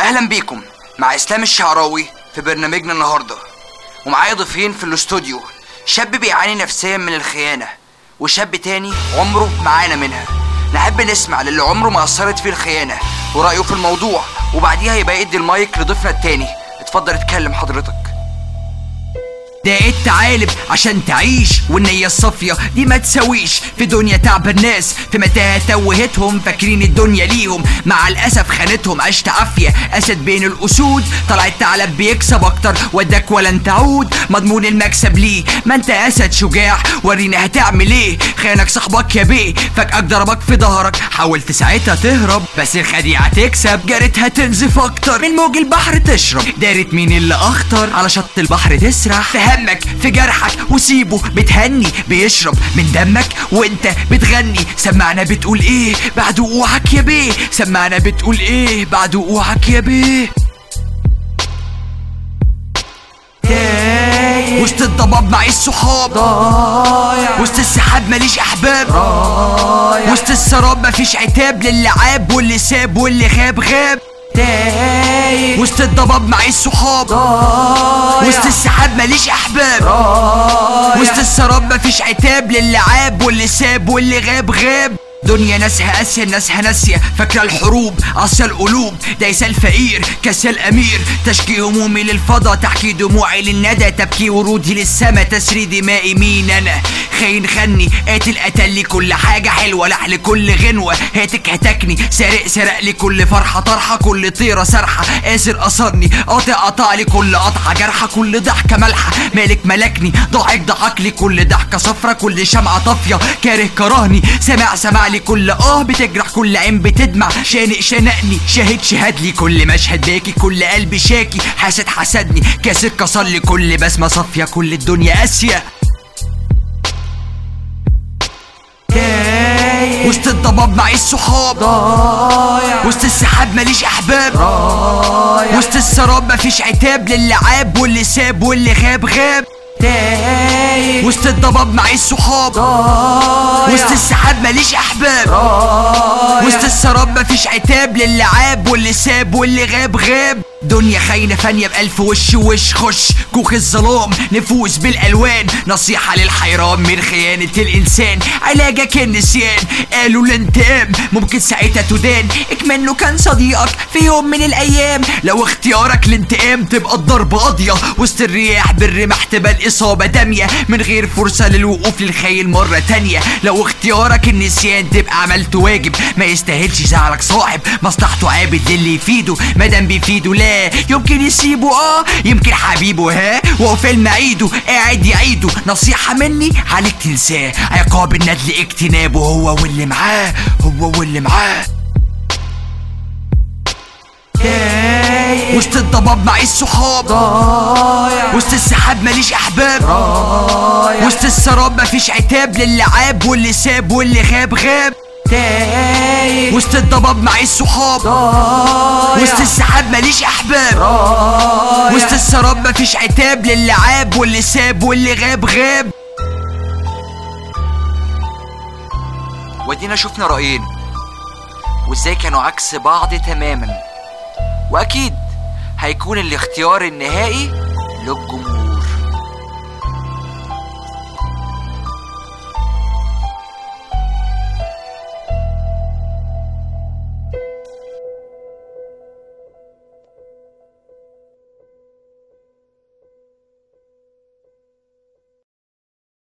اهلا بيكم مع اسلام الشعراوي في برنامجنا النهارده ومعايا ضيفين في الاستوديو شاب بيعاني نفسيا من الخيانه وشاب تاني عمره معانا منها نحب نسمع للي عمره ما اثرت فيه الخيانه ورايه في الموضوع وبعديها يبقى يدي المايك لضيفنا التاني اتفضل اتكلم حضرتك ده التعالب عشان تعيش والنية الصافية دي ما تساويش في دنيا تعب الناس في متاهة توهتهم فاكرين الدنيا ليهم مع الأسف خانتهم عشت عافية أسد بين الأسود طلع الثعلب بيكسب أكتر ودك ولن تعود مضمون المكسب ليه ما أنت أسد شجاع ورينا هتعمل إيه خانك صاحبك يا بيه فجأة ضربك في ظهرك حاولت ساعتها تهرب بس الخديعة تكسب جريتها تنزف أكتر من موج البحر تشرب دارت مين اللي أخطر على شط البحر تسرح في همك في جرحك وسيبه بتهني بيشرب من دمك وانت بتغني سمعنا بتقول ايه بعد وقوعك يا بيه سمعنا بتقول ايه بعد وقوعك يا بيه تايه وسط الضباب معي الصحاب ضايع وسط السحاب ماليش احباب رايح وسط السراب مفيش عتاب للي عاب واللي ساب واللي غاب غاب تايه وسط الضباب معي الصحاب ضايع وسط السحاب ماليش احباب رايح وسط السراب مفيش عتاب للي عاب واللي ساب واللي غاب غاب دنيا ناسها قاسية ناسها ناسية فاكرة الحروب عصا القلوب دايسة الفقير كاسية الأمير تشكي همومي للفضا تحكي دموعي للندى تبكي ورودي للسما تسري دمائي مين أنا خاين خني قاتل قتل لي كل حاجة حلوة لح لكل غنوة هاتك هتكني سارق سرق لي كل فرحة طرحة كل طيرة سرحة قاسر قصرني قاطع قطع لي كل قطعة جرحة كل ضحكة ملحة مالك ملكني ضحك ضحك لي كل ضحكة صفرة كل شمعة طافية كاره كرهني سمع سمع لي كل اه بتجرح كل عين بتدمع شانق شنقني شاهد شهد لي كل مشهد باكي كل قلب شاكي حاسد حسدني كاسر كسر لي كل بسمة صافية كل الدنيا قاسية تايه وسط الضباب معي الصحاب ضايع وسط السحاب ماليش احباب رايح وسط السراب مفيش عتاب للي عاب واللي ساب واللي غاب غاب تايه وسط الضباب معي الصحاب ضايع وسط السحاب ماليش احباب رايح وسط السراب مفيش عتاب للي عاب واللي ساب واللي غاب غاب دنيا خاينة فانية بألف وش وش خش كوخ الظلام نفوز بالألوان نصيحة للحيران من خيانة الإنسان علاجك النسيان قالوا الانتقام ممكن ساعتها تدان اكمنه كان صديقك في يوم من الأيام لو اختيارك الانتقام تبقى الضربة قاضية وسط الرياح بالرمح تبقى الإصابة دامية من غير فرصة للوقوف للخيل مرة تانية لو اختيارك النسيان تبقى عملت واجب ما يستاهلش زعلك صاحب مصلحته عابد للي يفيده مادام بيفيده لا يمكن يسيبه اه يمكن حبيبه ها وهو فيلم عيده قاعد يعيده نصيحة مني عليك تنساه عقاب الندل اجتنابه هو واللي معاه هو واللي معاه تايه وسط الضباب معي الصحاب ضايع وسط السحاب ماليش احباب رايح وسط السراب مفيش عتاب للي عاب واللي ساب واللي غاب غاب تايه وسط الضباب معي الصحاب ضايع وسط السحاب ماليش احباب رايح وسط السراب مفيش عتاب للي عاب واللي ساب واللي غاب غاب ودينا شفنا رأيين وازاي كانوا عكس بعض تماما واكيد هيكون الاختيار النهائي للجمهور